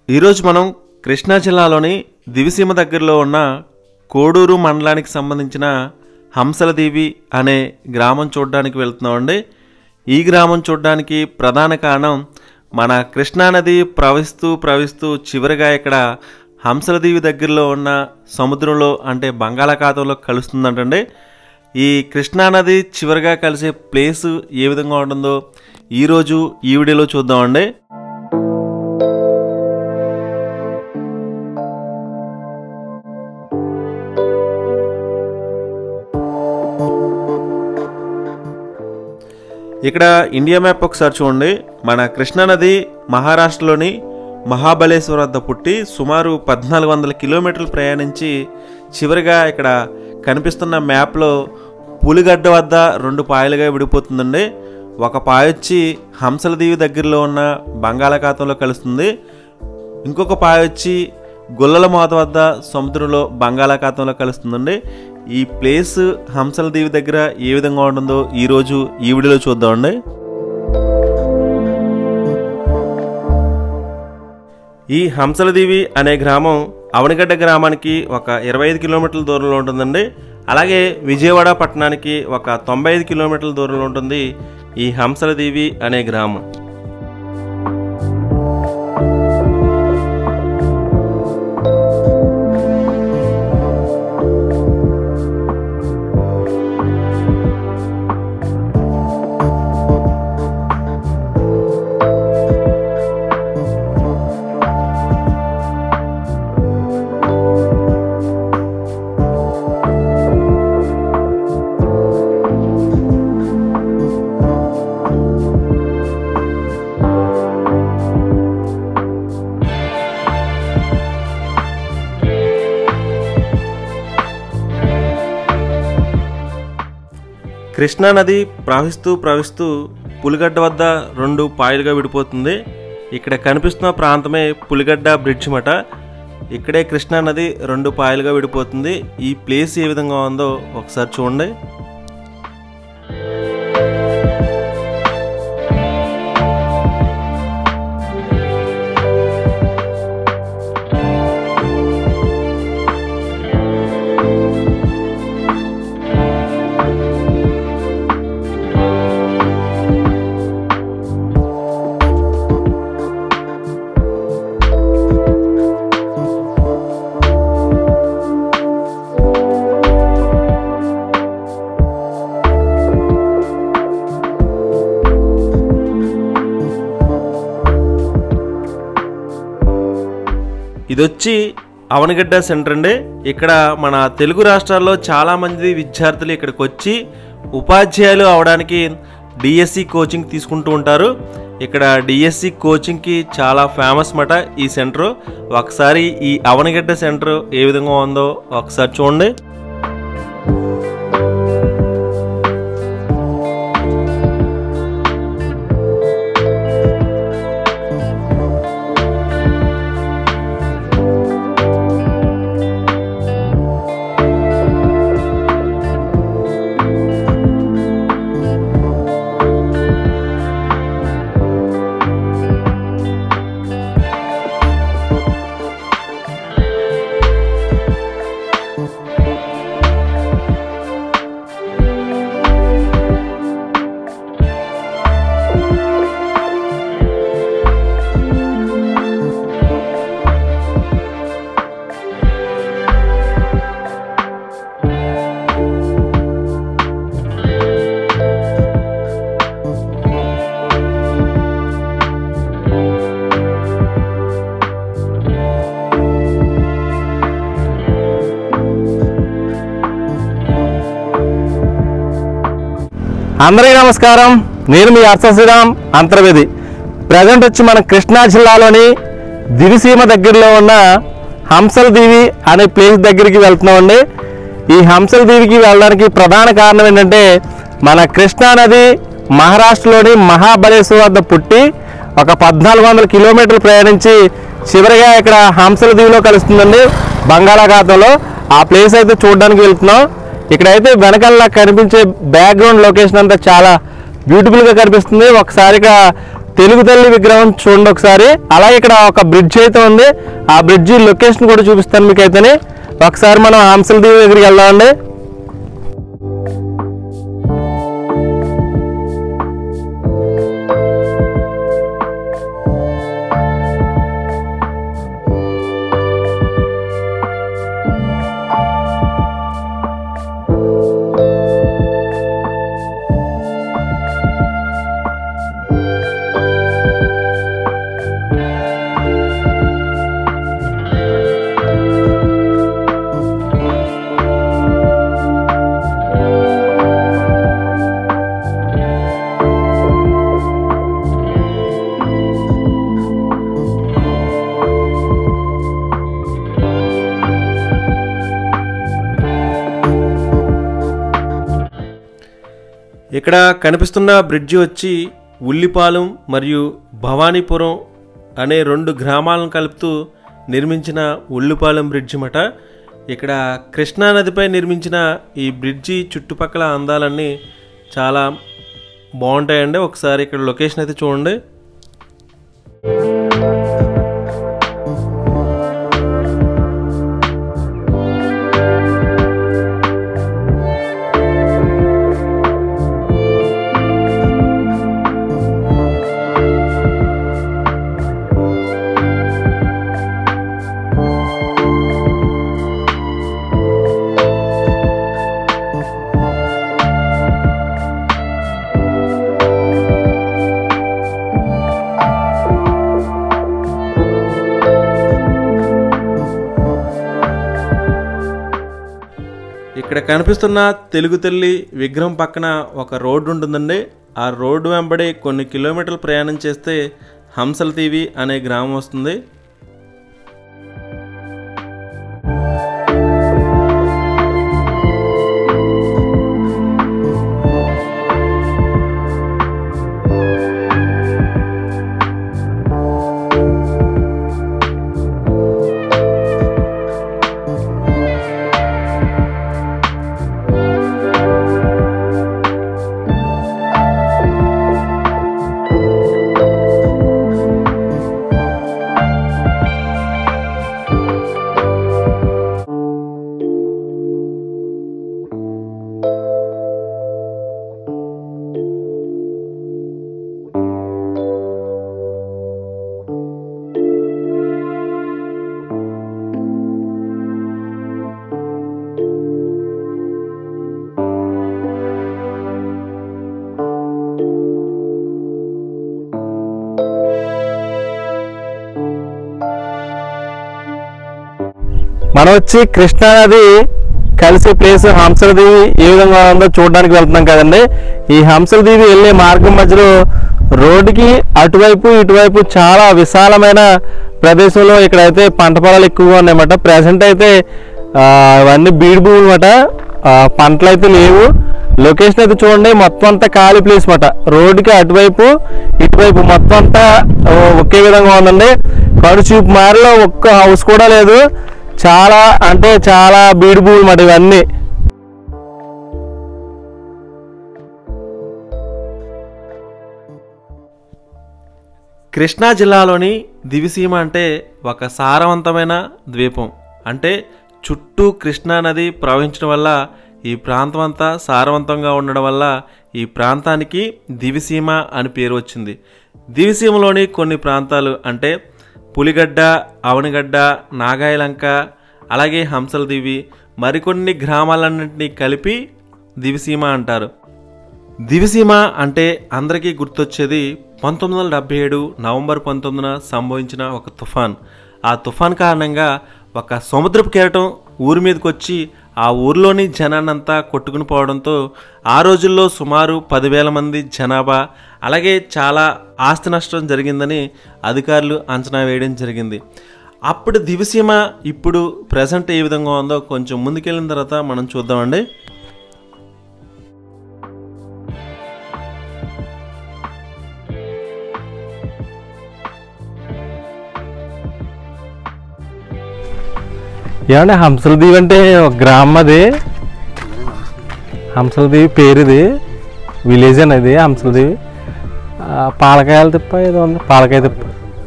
ఈరోజు మనం కృష్ణా జిల్లాలోని దివిసీమ దగ్గరలో ఉన్న కోడూరు మండలానికి సంబంధించిన హంసలదేవి అనే గ్రామం చూడడానికి వెళ్తున్నామండి ఈ గ్రామం చూడడానికి ప్రధాన కారణం మన కృష్ణానది ప్రవహిస్తూ ప్రవహిస్తూ చివరిగా ఇక్కడ హంసలదేవి దగ్గరలో ఉన్న సముద్రంలో అంటే బంగాళాఖాతంలో కలుస్తుందంటండి ఈ కృష్ణానది చివరిగా కలిసే ప్లేస్ ఏ విధంగా ఉంటుందో ఈరోజు ఈ వీడియోలో చూద్దామండి ఇక్కడ ఇండియా మ్యాప్ ఒకసారి చూడండి మన కృష్ణానది మహారాష్ట్రలోని మహాబలేశ్వర్ వద్ద పుట్టి సుమారు పద్నాలుగు వందల కిలోమీటర్లు ప్రయాణించి చివరిగా ఇక్కడ కనిపిస్తున్న మ్యాప్లో పులిగడ్డ వద్ద రెండు పాయలుగా విడిపోతుందండి ఒక పాయ వచ్చి హంసలదీవి దగ్గరలో ఉన్న బంగాళాఖాతంలో కలుస్తుంది ఇంకొక పాయ వచ్చి గుల్లల మోత వద్ద సముద్రంలో బంగాళాఖాతంలో కలుస్తుందండి ఈ ప్లేస్ హంసల దీవి దగ్గర ఏ విధంగా ఉంటుందో ఈరోజు ఈ వీడియోలో చూద్దామండి ఈ హంసలదీవి అనే గ్రామం అవనిగడ్డ గ్రామానికి ఒక ఇరవై ఐదు కిలోమీటర్ల దూరంలో ఉంటుందండి అలాగే విజయవాడ పట్టణానికి ఒక తొంభై ఐదు కిలోమీటర్ల దూరంలో ఉంటుంది ఈ హంసలదీవి అనే గ్రామం కృష్ణా నది ప్రవహిస్తూ ప్రవహిస్తూ పులిగడ్డ వద్ద రెండు పాయలుగా విడిపోతుంది ఇక్కడ కనిపిస్తున్న ప్రాంతమే పులిగడ్డ బ్రిడ్జ్ మట ఇక్కడే కృష్ణా నది రెండు పాయలుగా విడిపోతుంది ఈ ప్లేస్ ఏ విధంగా ఉందో ఒకసారి చూడండి ఇది వచ్చి అవనగడ్డ సెంటర్ అండి ఇక్కడ మన తెలుగు రాష్ట్రాల్లో చాలా మంది విద్యార్థులు ఇక్కడికి వచ్చి ఉపాధ్యాయులు అవడానికి డిఎస్సి కోచింగ్ తీసుకుంటూ ఉంటారు ఇక్కడ డిఎస్సి కోచింగ్కి చాలా ఫేమస్ మాట ఈ సెంటర్ ఒకసారి ఈ అవనగడ్డ సెంటర్ ఏ విధంగా ఉందో ఒకసారి చూడండి అందరికీ నమస్కారం నేను మీ అర్చ శ్రీరామ్ అంతర్వేది ప్రజెంట్ వచ్చి మన కృష్ణా జిల్లాలోని దివిసీమ దగ్గరలో ఉన్న హంసల దీవి అనే ప్లేస్ దగ్గరికి వెళ్తున్నామండి ఈ హంసల దీవికి వెళ్ళడానికి ప్రధాన కారణం ఏంటంటే మన కృష్ణా నది మహారాష్ట్రలోని మహాబలేశ్వర్ వద్ద పుట్టి ఒక పద్నాలుగు వందల కిలోమీటర్లు ప్రయాణించి చివరిగా ఇక్కడ హంసల దీవిలో కలుస్తుందండి బంగాళాఖాతంలో ఆ ప్లేస్ అయితే చూడడానికి వెళ్తున్నాం ఇక్కడైతే వెనకాల కనిపించే బ్యాక్గ్రౌండ్ లొకేషన్ అంతా చాలా బ్యూటిఫుల్గా కనిపిస్తుంది ఒకసారి ఇక్కడ తెలుగు తల్లి విగ్రహం చూడండి ఒకసారి అలాగే ఇక్కడ ఒక బ్రిడ్జ్ అయితే ఉంది ఆ బ్రిడ్జి లొకేషన్ కూడా చూపిస్తాను మీకు అయితేనే ఒకసారి మనం హంసల దీవి దగ్గరికి వెళ్దామండి ఇక్కడ కనిపిస్తున్న బ్రిడ్జి వచ్చి ఉల్లిపాలెం మరియు భవానీపురం అనే రెండు గ్రామాలను కలుపుతూ నిర్మించిన ఉల్లిపాలెం బ్రిడ్జి మట ఇక్కడ కృష్ణా నదిపై నిర్మించిన ఈ బ్రిడ్జి చుట్టుపక్కల అందాలన్నీ చాలా బాగుంటాయండి ఒకసారి ఇక్కడ లొకేషన్ అయితే చూడండి ఇక్కడ కనిపిస్తున్న తెలుగు తల్లి విగ్రహం పక్కన ఒక రోడ్డు ఉంటుందండి ఆ రోడ్డు వెంబడి కొన్ని కిలోమీటర్లు ప్రయాణం చేస్తే హంసల తీవి అనే గ్రామం వస్తుంది మనం వచ్చి కృష్ణానది కలిసే ప్లేస్ హంసల దీవి ఏ విధంగా ఉందో చూడడానికి వెళ్తున్నాం కదండి ఈ హంసల దీవి వెళ్ళే మార్గం మధ్యలో రోడ్డుకి అటువైపు ఇటువైపు చాలా విశాలమైన ప్రదేశంలో ఇక్కడైతే పంట పొలాలు ఎక్కువగా ఉన్నాయన్నమాట ప్రజెంట్ అయితే ఆ, ఇవన్నీ బీడు భూములు అనమాట పంటలు అయితే లేవు లొకేషన్ అయితే చూడండి మొత్తం అంతా ఖాళీ ప్లేస్ మాట రోడ్డుకి అటువైపు ఇటువైపు మొత్తం అంతా ఆ, ఒకే విధంగా ఉందండి కడు చూపు మారిలో ఒక్క హౌస్ కూడా లేదు చాలా అంటే చాలా బీడు భూములు మాట ఇవన్నీ కృష్ణా జిల్లాలోని దివిసీమ అంటే ఒక సారవంతమైన ద్వీపం అంటే చుట్టూ కృష్ణా నది ప్రవహించడం వల్ల ఈ ప్రాంతం అంతా సారవంతంగా ఉండడం వల్ల ఈ ప్రాంతానికి దివిసీమ అని పేరు వచ్చింది దివిసీమలోని కొన్ని ప్రాంతాలు అంటే పులిగడ్డ అవనిగడ్డ నాగాయలంక అలాగే హంసల దివి మరికొన్ని గ్రామాలన్నింటినీ కలిపి దివిసీమ అంటారు దివిసీమ అంటే అందరికీ గుర్తొచ్చేది పంతొమ్మిది వందల డెబ్బై ఏడు నవంబర్ పంతొమ్మిదిన సంభవించిన ఒక తుఫాన్ ఆ తుఫాన్ కారణంగా ఒక సముద్రపు కెరటం ఊరి మీదకి వచ్చి ఆ ఊరిలోని జనాన్నంతా కొట్టుకుని పోవడంతో ఆ రోజుల్లో సుమారు పదివేల మంది జనాభా అలాగే చాలా ఆస్తి నష్టం జరిగిందని అధికారులు అంచనా వేయడం జరిగింది అప్పుడు దివిసీమ ఇప్పుడు ప్రజెంట్ ఏ విధంగా ఉందో కొంచెం ముందుకెళ్ళిన తర్వాత మనం చూద్దామండి ఏమంటే హంసల దీవి అంటే ఒక గ్రామం అది హంసల దీవి పేరు ఇది విలేజ్ అనేది హంసల దీవి ఆ, పాలకాయల తిప్ప ఏదో ఉంది పాలకాయ తిప్ప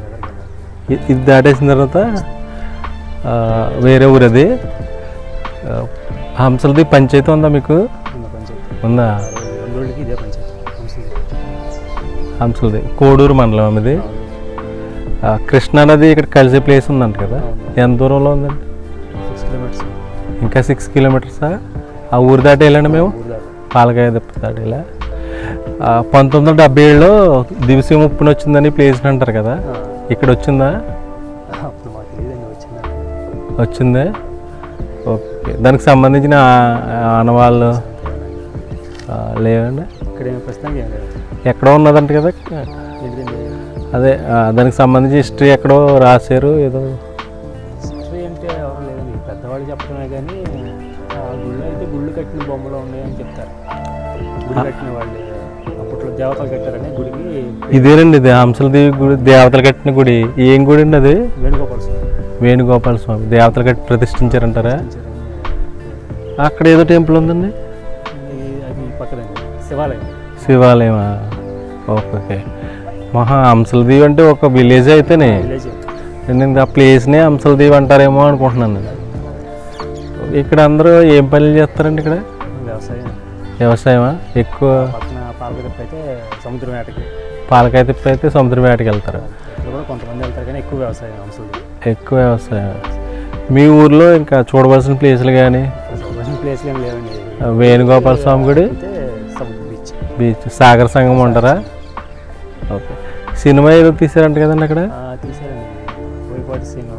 ఇ- ఇది దాటేసిన తర్వాత ఆ, వేరే ఊరు అది ఆ, హంసలది పంచాయతీ ఉందా మీకు ఉన్న పంచాయతీ ఉందా రెండు రోజులకి ఇదే పంచాయతీ హంసలది. హంసలది కోడూరు మండలం ఇది ఆ, కృష్ణా నది ఇక్కడ కలిసే ప్లేస్ ఉందంట కదా ఎంత దూరంలో ఉందండి సిక్స్ కిలోమీటర్స్ ఇంకా సిక్స్ కిలోమీటర్సా ఆ ఊరు దాటి వెళ్ళండి మేము ఊరు దాకా పాలకాయ తిప్ప దాటి ఇలా ఆ, పంతొమ్మిది వందల డెబ్బై ఏడులో దివిసీ ముప్పున వచ్చిందని ప్లేస్ అంటారు కదా ఇక్కడ వచ్చిందా అప్పుడు మాకు తెలియదండి వచ్చిందంటే వచ్చిందే ఓకే దానికి సంబంధించిన ఆ- ఆనవాళ్ళు ఆ, లేవండి ఇక్కడ ఏమి ప్రస్తుతానికి ఏం లేదు ఎక్కడో ఉన్నదంట కదా ఏంటిదండి అదే ఆ, దానికి సంబంధించి హిస్టరీ ఎక్కడో రాశారు ఏదో హిస్టరీ అంటే ఎవరు లేదండి పెద్దవాళ్ళు చెప్పడమే కానీ ఆ గుళ్ళు అయితే గుళ్ళు కట్టిన బొమ్మలు ఉన్నాయని చెప్తారు గుడి కట్టిన వాళ్ళు అప్పట్లో దేవతలు కట్టారని గుడికి ఇదేనండి ఇది హంసలదేవి గుడి దేవతలు కట్టిన గుడి ఏం గుడి అండి అది వేణుగోపాల స్వామి వేణుగోపాల స్వామి దేవతలు కట్టి ప్రతిష్ఠించారంటారా కట్టించారని అక్కడ ఏదో టెంపుల్ ఉందండి ఇది- అది పక్కదండి శివాలయం శివాలయమా ఓకే ఓకే మహా హంసలదేవి అంటే ఒక విలేజ్ అయితేనే విలేజ్ నేను ఆ ప్లేస్నే హంసలదేవి అంటారేమో అనుకుంటున్నాను నేను. ఇక్కడ అందరూ ఏం పనులు చేస్తారండి ఇక్కడ వ్యవసాయం వ్యవసాయమా ఎక్కువ పక్కన పాలకరిప్ప అయితే సముద్రం వేటకి పాలకాయ తిప్ప అయితే సముద్రం వేటకి వెళ్తారు ఇక్కడ కూడా కొంతమంది వెళ్తారు కానీ ఎక్కువ వ్యవసాయం అంశం ఎక్కువ వ్యవసాయం మీ ఊర్లో ఇంకా చూడవలసిన ప్లేసులు కానీ చూడాల్సిన ప్లేస్లు ఏం లేవండి వేణుగోపాల స్వామి గుడి అయితే సముద్ర బీచ్ బీచ్ సాగర సంగం ఉంటారా ఓకే సినిమా ఏదో తీసారంట కదండి అక్కడ తీసారండి బోయపాటి సీను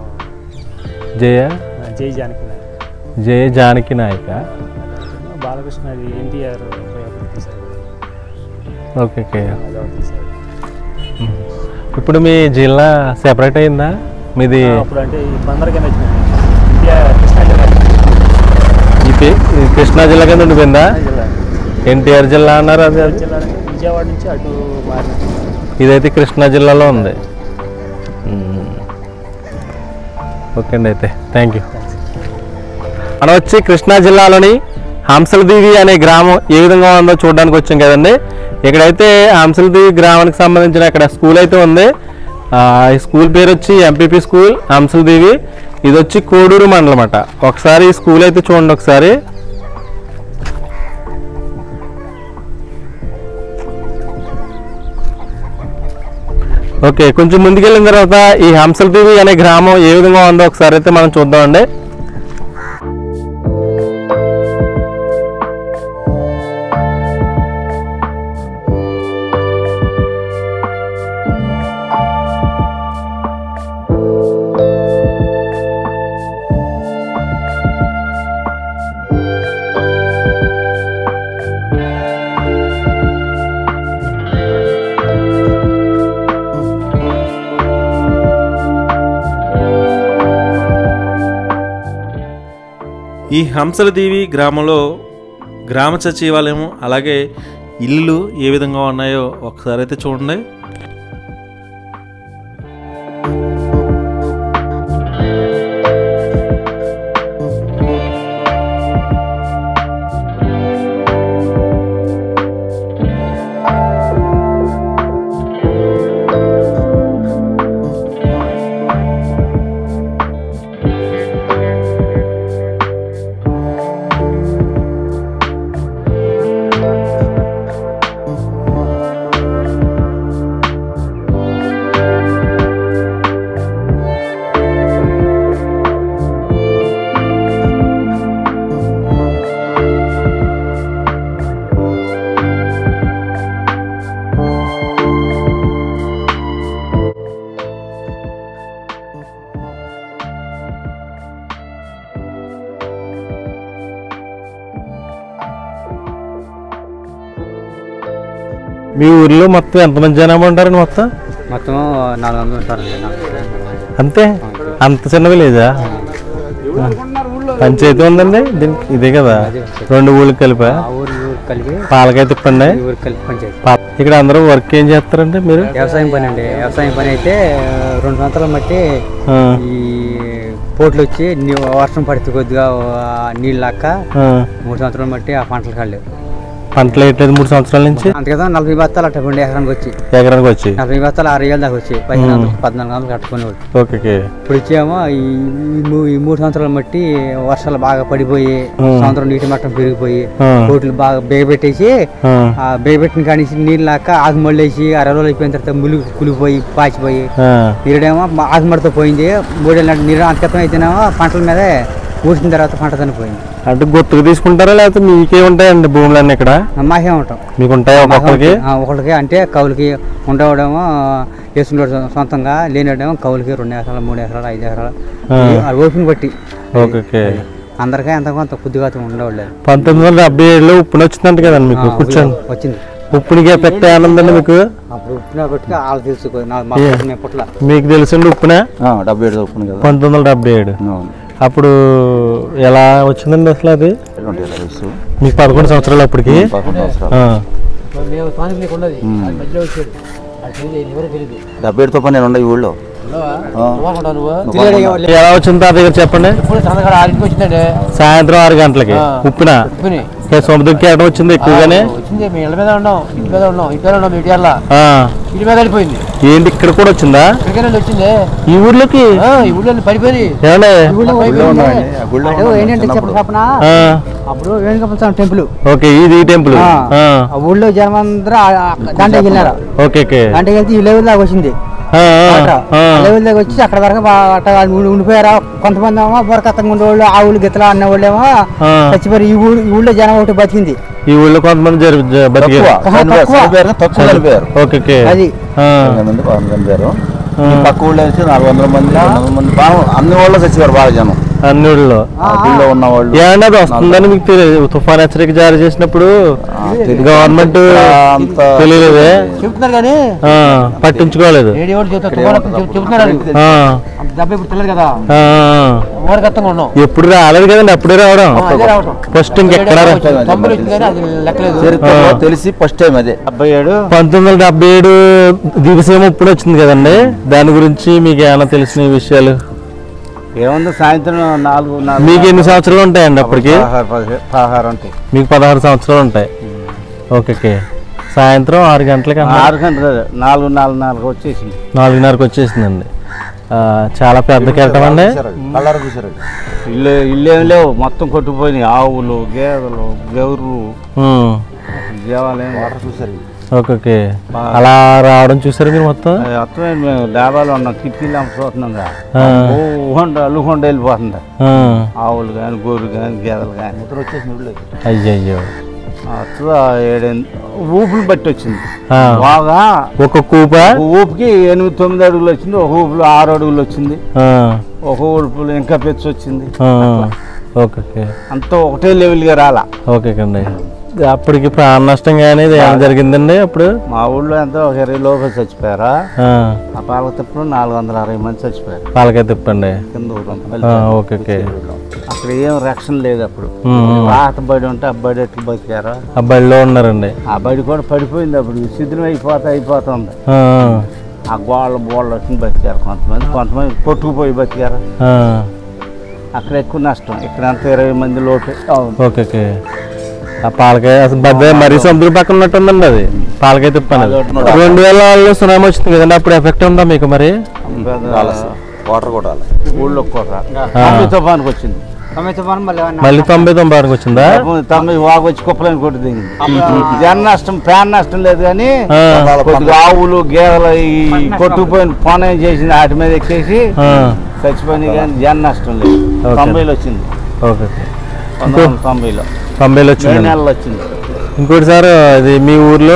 జయ జై జానకి నాయక్ జయ జానకి నాయక బాలకృష్ణ అది ఎన్టీఆర్ తీశారు ఓకే ఓకే అది ఒకటి తీశారు ఇప్పుడు మీ జిల్లా సెపరేట్ అయిందా మీది అప్పుడు అంటే ఈ పందర కింద వచ్చినాయి ఇండియా కృష్ణా జిల్లా ఈ పే- ఈ కృష్ణా జిల్లా కింద ఉండిపోయిందా జిల్లా ఎన్టీఆర్ జిల్లా అన్నారు అది జిల్లా అంటే విజయవాడ నుంచి అటు మారిన ఇదైతే కృష్ణా జిల్లాలో ఉంది మ్మ్. ఓకే అండి అయితే థ్యాంక్ యూ మనం వచ్చి కృష్ణా జిల్లాలోని హంసలదేవి అనే గ్రామం ఏ విధంగా ఉందో చూడడానికి వచ్చాం కదండి ఇక్కడైతే హంసలదేవి గ్రామానికి సంబంధించిన ఇక్కడ స్కూల్ అయితే ఉంది ఆ, ఈ స్కూల్ పేరు వచ్చి ఎంపీపీ స్కూల్ హంసలదేవి ఇది వచ్చి కోడూరు మండలం అట ఒకసారి ఈ స్కూల్ అయితే చూడండి ఒకసారి ఓకే కొంచెం ముందుకెళ్ళిన తర్వాత ఈ హంసలదేవి అనే గ్రామం ఏ విధంగా ఉందో ఒకసారి అయితే మనం చూద్దామండి ఈ హంసలదేవి గ్రామంలో గ్రామ సచివాలయం అలాగే ఇల్లు ఏ విధంగా ఉన్నాయో ఒకసారి అయితే చూడండి మీ ఊర్లో మొత్తం ఎంతమంది జనాభా ఉంటారండి మొత్తం మొత్తం నాలుగు వందలు ఉంటారండి నాలుగు వందలు. అంతే అంత చిన్న విలేజా పంచాయతీ ఉందండి దీనికి ఇదే కదా రెండు ఊళ్ళకి కలిపా ఆ ఊరు ఈ ఊరు కలిపి పాలకాయ తిప్పండి ఈ ఊరు కలిపి పంచాయతీ పా- ఇక్కడ అందరూ వర్క్ ఏం చేస్తారండి మీరు వ్యవసాయం పని అండి వ్యవసాయం పని అయితే రెండు సంవత్సరాలు బట్టి ఆ, ఈ పోట్లు వచ్చి నీ- వర్షం పడితే కొద్దిగా ఆ, నీళ్ళు లాక్క ఆ, మూడు సంవత్సరాలు బట్టి ఆ పంటలు కాలేవు పంటలు వేయట్లేదు మూడు సంవత్సరాల నుంచి అంత కదా నలభై బత్తాలు అట్ట పండి ఎకరానికి వచ్చి ఎకరానికి వచ్చి నలభై బత్తాలు ఆరు వేలు దాకా వచ్చాయి పదిహేను వందలు పద్నాలుగు వందలు కట్టుకునేవాడు ఓకే ఓకే ఇప్పుడు ఇచ్చేమో ఈ ఈ మూ- ఈ మూడు సంవత్సరాలు బట్టి వర్షాలు బాగా పడిపోయి సంవత్సరం నీటి మట్టం పెరిగిపోయి ఆ. కోట్లు బాగా బేగపెట్టేసి ఆ, ఆ బేగపెట్టిన కానిసి నీళ్ళు లాక ఆకుమళ్ళేసి అరవై రోజులు అయిపోయిన తర్వాత ములుగు కులిపోయి పాచిపోయి ఆ, నీరుడేమో మా ఆకుమడితో పోయింది మూడేళ్ళ నీరు అంతకతం అయితేనేమో పంటల మీదే ఊసిన తర్వాత పంట చనిపోయింది అంటే గుర్తుకు తీసుకుంటారా లేకపోతే మీకే ఉంటాయండి భూములన్నీ ఇక్కడ మాకే ఉంటాం మీకు ఉంటాయా ఒక్కొక్కరికి ఆ, ఒకళ్ళకి అంటే కౌలుకి ఉండేవాడేమో వేసుకున్నాడు సొంతంగా లేనివాడేమో కౌలుకి రెండు ఎకరాలు మూడు ఎకరాలు ఐదు ఎకరాలు ఆ. ఓపెన్ బట్టి ఓకే ఓకే అందరికీ ఎంత కొంత కొద్దిగా ఉండేవాళ్ళు పంతొమ్మిది వందల డెబ్బై ఏడులో ఉప్పుని వచ్చిందంట కదండి మీకు కూర్చోండి వచ్చింది ఉప్పునికి ఎఫెక్ట్ ఏమనుందండి మీకు అప్పుడు ఉప్పిన బట్టి వాళ్ళు తెలుసుకో నాకు మా పుట్టిన పుట్ల మీకు తెలుసండి ఉప్పున డెబ్బై ఏడు చొప్పున కదా పంతొమ్మిది వందల డెబ్బై ఏడు అవును. అప్పుడు ఎలా వచ్చిందండి అసలు అది ట్వంటీ ఇయర్స్ వయసు మీకు పదకొండు సంవత్సరాలు అప్పటికి పదకొండు సంవత్సరాలు ఆ, మేము స్థానిక నీకు ఉన్నది అది మధ్యలో వచ్చాడు అది తెలియదు ఎవరో తెలియదు డెబ్బై ఏడుతో పని నేను ఉండే ఈ ఊళ్ళో నువ్వు నువ్వు ఎలా వచ్చింది తాత దగ్గర చెప్పండి ఇప్పుడు సందకాడ ఆరింటికి వచ్చిందండి సాయంత్రం ఆరు గంటలకి ఉప్పున ఉప్పుని ఏ సముద్రం కేటం వచ్చింది ఎక్కువగానే వచ్చింది మీ ఇళ్ళ మీద ఉన్నాం ఇంటి మీద ఉన్నాం ఇంటి మీద ఉన్నాం మీ ఇటీవల ఆ, ఇంటి మీద వెళ్ళిపోయింది ఏంటి ఇక్కడ కూడా వచ్చిందా ఇక్కడికే వచ్చింది ఈ ఊర్లోకి ఆ, ఈ ఊళ్ళో పడిపోయి ఏమండి ఊళ్ళో ఉన్నాయండి. ఆ గుళ్ళో అటు ఉన్నాం ఏంటంటే చిన్నప్పుడు. చెప్పిన ఆ, అప్పుడు వేణుగోపాల స్వామి టెంపుల్ ఓకే ఇది ఈ టెంపుల్ ఆ. ఆ, ఆ ఊళ్ళో జనం అందరూ దాంట్లోకి వెళ్ళారు ఓకే ఓకే దాంట్లోకి వెళ్తే ఈ లెవెల్ దాకా వచ్చింది ఆ, ఆ, ఆ. లెవెల్ దాకా వచ్చి అక్కడ వరకు బా- అట్ట ఉండి- ఉండిపోయారు కొంతమంది ఏమో బొరకత్తంగా ఉండేవాళ్ళు ఆవులు గిత్తలు అన్న వాళ్ళు ఏమో ఆ. చచ్చిపోయారు ఈ ఊరు ఈ ఊళ్ళో జనం ఒకటి బతికింది ఈ ఊళ్ళో కొంతమంది జరి జ- బతికారు తక్కువ చనిపోయారు. తక్కువ. చనిపోయారు, తక్కువ చనిపోయారు ఓకే ఓకే అది ఆ, వంద మంది బాగా చనిపోయారు ఈ పక్క ఊళ్ళో అయితే నాలుగు వందల మంది రెండు వందల మంది బాగా అన్ని ఊళ్ళో చచ్చిపోయారు బాగా జనం అన్ని ఊళ్ళో ఆ ఊళ్ళో ఉన్న వాళ్ళు ఏమన్నా అది వస్తుందని మీకు తెలియదు తుఫాన్ హెచ్చరిక జారీ చేసినప్పుడు గవర్నమెంట్ అంత తెలియలేదే చెప్తున్నారు కానీ ఆ, పట్టించుకోలేదు రేడియో వాళ్ళు చెప్తారు తుఫాను చెప్- చెప్తున్నారు వాళ్ళు. ఆ, అంత దెబ్బ ఇప్పుడు తెలియదు కదా ఆ, ఆ. ఊరకత్తంగా ఉన్నాం ఎప్పుడు రాలేదు కదండి అప్పుడే రావడం ఆ, అదే రావటం ఫస్ట్ ఇంకెక్కడ రా- తొంభై వచ్చింది కానీ అది లెక్కలేదు చరిత్రలో తెలిసి ఫస్ట్ టైం అదే డెబ్బై ఏడు పంతొమ్మిది వందల డెబ్బై ఏడు దివిసేమ ఇప్పుడు వచ్చింది కదండి దాని గురించి మీకు ఏమైనా తెలిసిన విషయాలు ఏముంది సాయంత్రం నాలుగు మీకు ఎన్ని సంవత్సరాలు ఉంటాయండి అప్పటికి పదహారు ఉంటాయి మీకు పదహారు సంవత్సరాలు ఉంటాయి ఓకే ఓకే సాయంత్రం ఆరు గంటలకి అన్నారు. ఆరు గంటలు నాలుగు నాలుగు నాలుగు వచ్చేసింది నాలుగున్నరకు వచ్చేసిందండి ఆ, చాలా పెద్ద కెరటం అండి కళ్ళారు చూసారు ఇల్లు ఇల్లు ఏం లేవు మొత్తం కొట్టుకుపోయినాయి ఆవులు గేదెలు గౌర్లు ఉమ్, జీవాలేం చూసారు ఓకే ఓకే అలా రావడం చూసారు మీరు మొత్తం మొత్తం మేము డాబాలో ఉన్నాం కిటికీలు అమ్మ చూస్తున్నాంగా ఆ, ఊహండ అల్లుకొండ వెళ్ళిపోతుంది ఆ, ఆవులు కానీ గోరు కానీ గేదెలు కానీ వచ్చేసింది ఊళ్ళో అయ్యయ్యో అట్లా ఏడెనిమిది ఊపులు బట్టి వచ్చింది ఆ, బాగా ఒక కూప ఒక ఊపుకి ఎనిమిది తొమ్మిది అడుగులు వచ్చింది ఒక ఊపులో ఆరు అడుగులు వచ్చింది ఆ, ఒక ఊపులో ఇంకా పెచ్చు వచ్చింది ఆ, ఓకే ఓకే అంతా ఒకటే లెవెల్గా రాలా ఓకే అండి అప్పటికి ప్రాణ నష్టం కానీ ఇది ఏమైనా జరిగిందండి అప్పుడు మా ఊళ్ళో ఎంతో ఒక ఇరవై లోపల చచ్చిపోయారా ఆ, ఆ పాల తిప్పలు నాలుగు వందల అరవై మంది చచ్చిపోయారు పాలకాయ తిప్పండి కింద ఊరు ఆ, ఓకే ఓకే అక్కడ ఏం రక్షణ లేదు అప్పుడు ఉమ్, పాత బడి ఉంటే ఆ బడి ఎట్లు బతికారా ఆ బడిలో ఉన్నారండి ఆ బడి కూడా పడిపోయింది అప్పుడు శిథిలం అయిపోతా అయిపోతుంది ఆ, ఆ గోళ్ళ బోళ్ళ వచ్చి బతికారు కొంతమంది కొంతమంది కొట్టుకుపోయి బతికారు ఆ, అక్కడ ఎక్కువ నష్టం ఇక్కడ అంతా ఇరవై మంది లోపే ఓకే ఓకే ఆ పాలకాయ అసలు పెద్ద మరీ సముద్రం పక్కన ఉన్నట్టుందండి అది పాలకాయ తిప్పని అది. రెండు వేల నాలుగులో సునామీ వచ్చింది కదండి అప్పుడు ఎఫెక్ట్ ఉందా మీకు మరి వాటర్ కూడా రాలే. ఊళ్ళో కూడా తొమ్మిది తుఫానికి వచ్చింది మళ్ళీ తొంభై తొంభై ఆరుకి వచ్చిందా తొమ్మిది వాగు వచ్చి కుప్పలని కొట్టి దిగింది జన నష్టం ప్రాణ నష్టం లేదు కానీ ఆ, కొద్దిగా ఆవులు గేదెలు ఈ కొట్టుకుపోయిన పొనం చేసింది వాటి మీద ఎక్కేసి ఆ, చచ్చిపోయినాయి కానీ జన నష్టం లేదు ఓకే. తొంభైలో వచ్చింది ఓకే ఓకే పంతొమ్మిది వందల తొంభైలో తొంభైలో మే వచ్చింది నెలలో వచ్చింది ఇంకోటి సార్ ఇది మీ ఊర్లో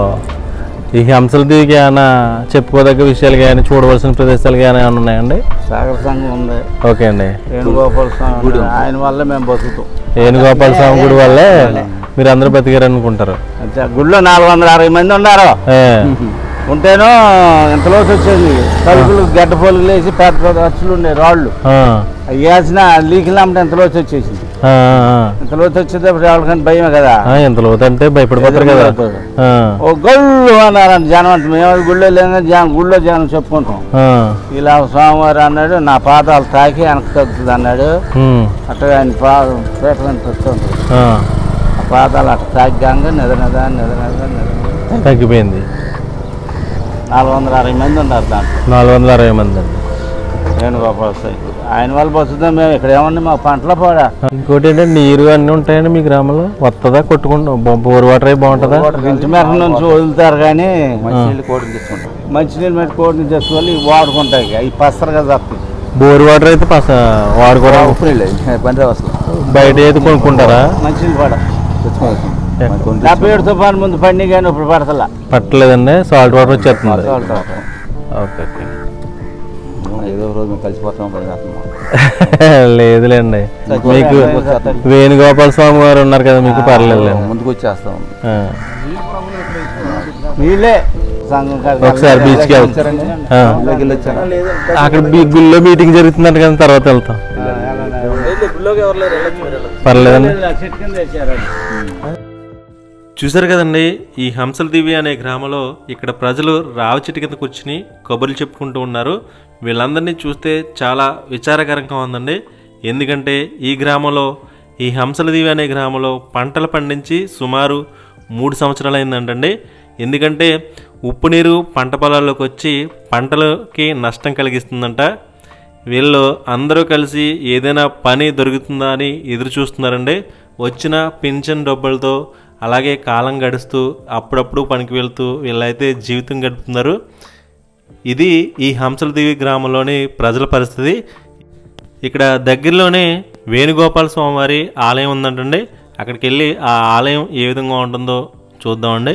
ఈ హంసల దీవికి ఏమైనా చెప్పుకోదగ్గ విషయాలు కానీ చూడవలసిన ప్రదేశాలు కానీ ఏమైనా ఉన్నాయండి సాగర సంఘం ఉంది ఓకే అండి వేణుగోపాల స్వామి ఉంది. ఆయన వల్ల మేము బతుకుతాం ఏనుగోపాల స్వామి గుడి వల్లే మీరు అందరూ బతికారు అనుకుంటారు అంతే ఆ గుడిలో నాలుగు వందల అరవై మంది ఉన్నారు ఏ, ఉంటేనో ఎంతలోకి వచ్చేది తలుపులు గడ్డ పోలుగులు వేసి పెద్ద పెద్ద అచ్చులు ఉండే రాళ్ళు ఆ, అవి వేసిన లీకులు అమ్మటం ఎంతలోకి వచ్చేసింది ఆ, ఆ, ఇంతలోకి వచ్చేటప్పుడు ఎవరికైనా భయమే కదా ఆ, ఎంత లోతంటే భయపడిపోతారు కదా ఆ, ఓ గొల్లు అన్నారంట జనం అంటే మేము గుళ్ళో లేదని జనం గుళ్ళో జనం చెప్పుకుంటాం ఆ, ఇలా స్వామివారు అన్నాడు నా పాదాలు తాకి వెనక్కి తగ్గుతుంది అన్నాడు ఉమ్, అట్లా ఆయన పాదం పేట వెంట వస్తుంది ఆ, ఆ పాదాలు అట్ట తగ్గంగా నిద నిద నిద నిద నిద తగ్గిపోయింది నాలుగు వందల అరవై మంది ఉన్నారు దాంట్లో నాలుగు వందల అరవై మంది అండి వేణుగోపాల వస్తాయి ఆయన వాళ్ళు బతుకుతాం మేము ఇక్కడ ఏమన్నా మా పంటలో పోడా ఇంకోటి ఏంటంటే నీరు అన్నీ ఉంటాయండి మీ గ్రామంలో వస్తుందా కొట్టుకుంటాం బోర్ వాటర్ అయి బాగుంటుందా ఇంటి మేర నుంచి వదులుతారు కానీ మంచినీళ్ళు కోటిని తెచ్చుకుంటాం మంచినీళ్ళు మీద కోటిని తెచ్చుకొని పసరు అవి పసరగా తప్పి బోర్ వాటర్ అయితే పస వాడుకోవడం ఉప్పు నీళ్ళు పని అసలు బయట అయితే కొనుక్కుంటారా మంచినీళ్ళు పడ డెబ్బై ఏడు తుఫాను ముందు పండి కానీ ఇప్పుడు పడతలా పట్టలేదండి సాల్ట్ వాటర్ వచ్చేస్తుంది ఓకే ఓకే ఏదో రోజు మేము కలిసిపోతాం లేదులేండి మీకు వేణుగోపాల స్వామి గారు ఉన్నారు కదా మీకు పర్లేదులేండి ముందుకు వచ్చేస్తాం ఆ. వీళ్ళే సంఘం కాడికి ఒకసారి beach కి వెళ్తాం. వచ్చారండి. ఆ. ఇళ్ళకి వెళ్ళి వచ్చారా? అక్కడ బి- గుళ్ళో మీటింగ్ జరుగుతుందంట కదా తర్వాత వెళ్తాం పర్లేదండి చెట్టు కింద తెచ్చారండి. చూశారు కదండి ఈ హంసల దివి అనే గ్రామంలో ఇక్కడ ప్రజలు రావి చెట్టు కింద కూర్చుని కబుర్లు చెప్పుకుంటూ ఉన్నారు వీళ్ళందరినీ చూస్తే చాలా విచారకరంగా ఉందండి ఎందుకంటే ఈ గ్రామంలో ఈ హంసల దివి అనే గ్రామంలో పంటలు పండించి సుమారు మూడు సంవత్సరాలు అయిందంటండి ఎందుకంటే ఉప్పు నీరు పంట పొలాల్లోకి వచ్చి పంటలకి నష్టం కలిగిస్తుందంట వీళ్ళు అందరూ కలిసి ఏదైనా పని దొరుకుతుందా అని ఎదురు చూస్తున్నారండి వచ్చిన పింఛన్ డబ్బులతో అలాగే కాలం గడుస్తూ అప్పుడప్పుడు పనికి వెళ్తూ వీళ్ళైతే జీవితం గడుపుతున్నారు ఇది ఈ హంసలదేవి గ్రామంలోని ప్రజల పరిస్థితి ఇక్కడ దగ్గరలోనే వేణుగోపాల స్వామివారి ఆలయం ఉందంటండి అక్కడికి వెళ్ళి ఆ ఆలయం ఏ విధంగా ఉంటుందో చూద్దామండి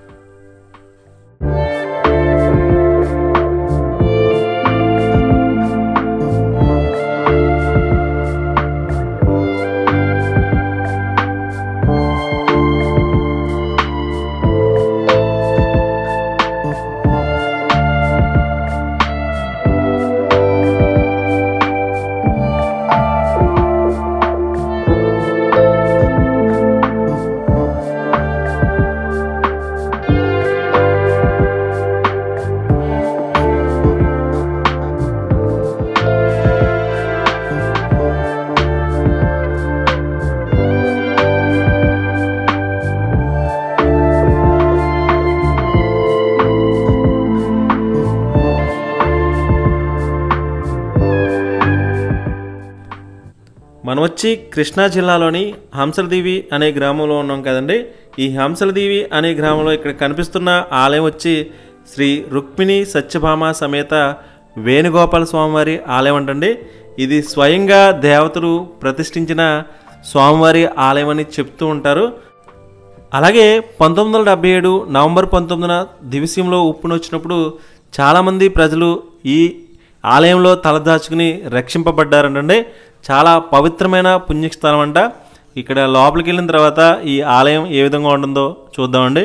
మనం వచ్చి కృష్ణా జిల్లాలోని హంసలదీవి అనే గ్రామంలో ఉన్నాం కదండి ఈ హంసలదీవి అనే గ్రామంలో ఇక్కడ కనిపిస్తున్న ఆలయం వచ్చి శ్రీ రుక్మిణి సత్యభామ సమేత వేణుగోపాల స్వామివారి ఆలయం అంటండి ఇది స్వయంగా దేవతలు ప్రతిష్ఠించిన స్వామివారి ఆలయం అని చెప్తూ ఉంటారు అలాగే పంతొమ్మిది వందల డెబ్బై ఏడు నవంబర్ పంతొమ్మిదిన దివిసీంలో ఉప్పును వచ్చినప్పుడు చాలామంది ప్రజలు ఈ ఆలయంలో తలదాచుకుని రక్షింపబడ్డారంటండి చాలా పవిత్రమైన పుణ్యస్థలం అంట ఇక్కడ లోపలికి వెళ్ళిన తర్వాత ఈ ఆలయం ఏ విధంగా ఉంటుందో చూద్దామండి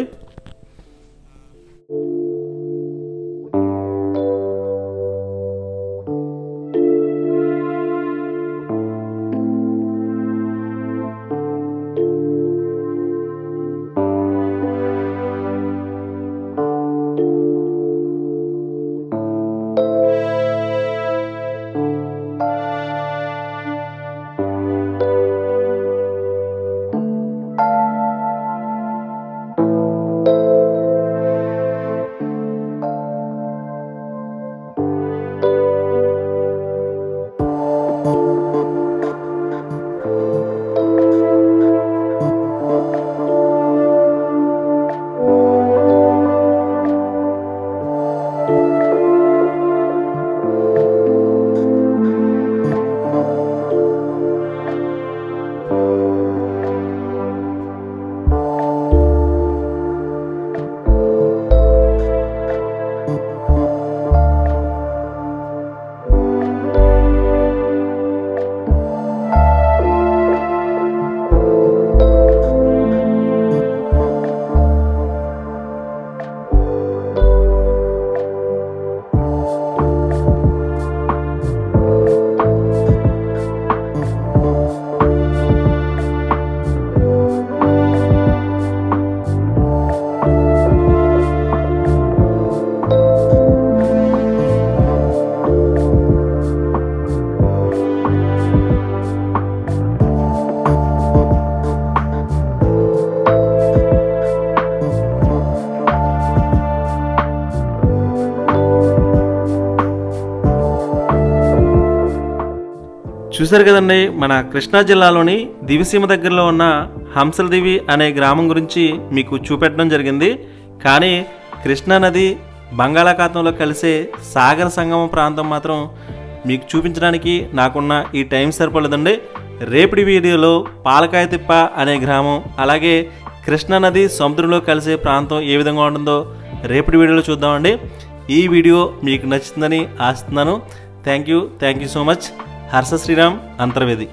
చూశారు కదండి మన కృష్ణా జిల్లాలోని దివిసీమ దగ్గరలో ఉన్న హంసలదివి అనే గ్రామం గురించి మీకు చూపెట్టడం జరిగింది కానీ కృష్ణా నది బంగాళాఖాతంలో కలిసే సాగర సంగమ ప్రాంతం మాత్రం మీకు చూపించడానికి నాకున్న ఈ టైం సరిపడదండి రేపటి వీడియోలో పాలకాయ తిప్ప అనే గ్రామం అలాగే కృష్ణా నది సముద్రంలో కలిసే ప్రాంతం ఏ విధంగా ఉంటుందో రేపటి వీడియోలో చూద్దామండి ఈ వీడియో మీకు నచ్చుతుందని ఆశిస్తున్నాను thank you thank you so much Harsha Sriram Antarvedi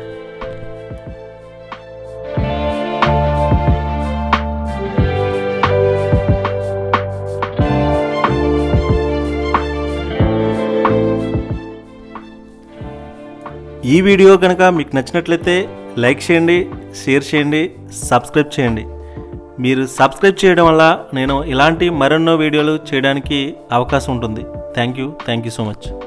ఈ వీడియో కనుక మీకు నచ్చినట్లయితే లైక్ చేయండి షేర్ చేయండి సబ్స్క్రైబ్ చేయండి మీరు సబ్స్క్రైబ్ చేయడం వల్ల నేను ఇలాంటి మరెన్నో వీడియోలు చేయడానికి అవకాశం ఉంటుంది thank you thank you so much